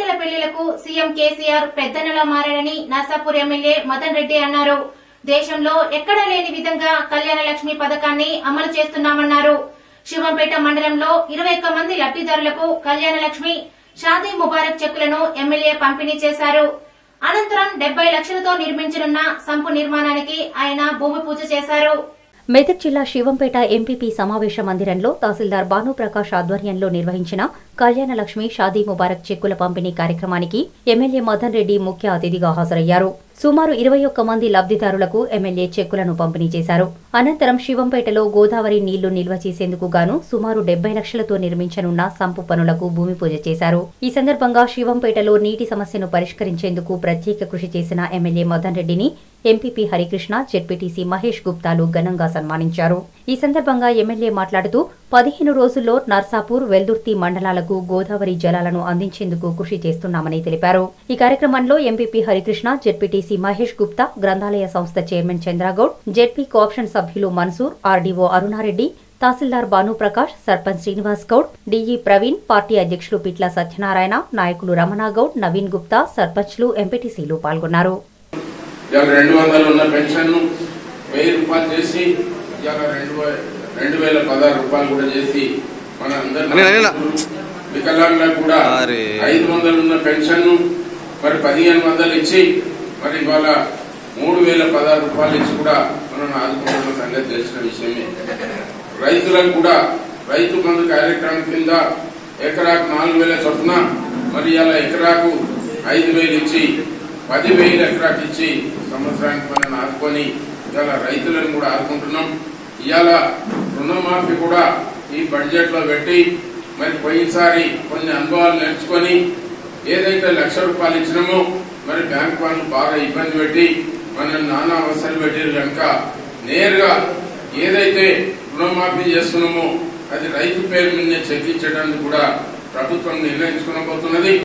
కూతుళ్ల పెళ్లిలకు సీఎం కేసీఆర్ పెద్దనలా మారారని నర్సాపూర్ ఎమ్మెల్యే మదన్ రెడ్డి అన్నారు దేశంలో ఎక్కడా లేని విధంగా కళ్యాణ లక్ష్మి పథకాన్ని అమలు చేస్తున్నామన్నారు శివంపేట మండలంలో ఇరవై ఒక్క మంది లబ్దిదారులకు కళ్యాణ లక్ష్మి షాదీ ముబారక్ చెక్కులను ఎమ్మెల్యే పంపిణీ చేశారు అనంతరం డెబ్బై లక్షలతో నిర్మించనున్న సంపు నిర్మాణానికి ఆయన భూమి పూజ చేశారు మెదక్ జిల్లా శివంపేట ఎంపీపీ సమావేశ మందిరంలో తహసీల్దార్ భానుప్రకాష్ ఆధ్వర్యంలో నిర్వహించిన కళ్యాణ లక్ష్మి షాదీ ముబారక్ చెక్కుల పంపిణీ కార్యక్రమానికి ఎమ్మెల్యే మదన్ రెడ్డి ముఖ్య అతిథిగా హాజరయ్యారు సుమారు ఇరవై ఒక్క మంది లబ్దిదారులకు ఎమ్మెల్యే చెక్కులను పంపిణీ చేశారు అనంతరం శివంపేటలో గోదావరి నీళ్లు నిల్వ చేసేందుకు గాను సుమారు డెబ్బై లక్షలతో నిర్మించనున్న సంపు పనులకు భూమి పూజ చేశారు ఈ సందర్భంగా శివంపేటలో నీటి సమస్యను పరిష్కరించేందుకు ప్రత్యేక కృషి చేసిన ఎమ్మెల్యే మదన్ రెడ్డిని ఎంపీపీ హరికృష్ణ జెడ్పీటీసీ మహేష్ గుప్తాలు ఘనంగా సన్మానించారు ఈ సందర్భంగా ఎమ్మెల్యే మాట్లాడుతూ పదిహేను రోజుల్లో నర్సాపూర్ వెల్దుర్తి మండలాలకు గోదావరి జలాలను అందించేందుకు కృషి చేస్తున్నామని తెలిపారు ఈ కార్యక్రమంలో ఎంపీపీ హరికృష్ణ జెడ్పీటీసీ మహేష్ గుప్తా గ్రంథాలయ సంస్థ చైర్మన్ చంద్రగౌడ్ జెడ్పీ కోఆప్షన్ సభ్యులు Mansoor RDO Arunareddy tahsildar Bhanuprakash sarpanch Srinivas Goud DE Praveen party అధ్యక్షులు పిట్ల సత్యనారాయణ నాయకులు రమణాగౌడ్ నవీన్ గుప్తా సర్పంచ్లు ఎంపీటీసీలు పాల్గొన్నారు ఇవాళ రెండు వందలు ఉన్న పెన్షన్ వెయ్యి రూపాయలు చేసి ఇవాళ రెండు వే- రెండు వేల పదహారు రూపాయలు కూడా చేసి మన అందరి అనిల్, అనిల్. వికలాంగులకు కూడా అరే. ఐదు వందలు ఉన్న పెన్షన్ మరి పదిహేను వందలు ఇచ్చి మరి ఇవాళ మూడు వేల పదహారు రూపాయలు ఇచ్చి కూడా మనం ఆదుకుంటున్న సంగతి తెలిసిన విషయమే రైతులకు కూడా రైతు బంధు కార్యక్రమం కింద ఎకరాకు నాలుగు వేల చొప్పున మరి ఇలా ఎకరాకు ఐదు వేలు ఇచ్చి పది వేలు ఎకరాకి ఇచ్చి సంవత్సరానికి మనం ఆదుకొని ఇవాళ రైతులను కూడా ఆదుకుంటున్నాం ఇవాళ రుణమాఫీ కూడా ఈ బడ్జెట్ లో పెట్టి మరి పోయినసారి కొన్ని అనుభవాలు నేర్చుకొని ఏదైతే లక్ష రూపాయలు ఇచ్చినామో మరి బ్యాంక్ వాళ్ళు బాగా ఇబ్బంది పెట్టి మనం నానా అవసరాలు పెట్టారు కనుక నేరుగా ఏదైతే రుణమాఫీ చేస్తున్నామో అది రైతు పేరు మీద చెల్లించడానికి కూడా ప్రభుత్వం నిర్ణయించుకునబోతున్నది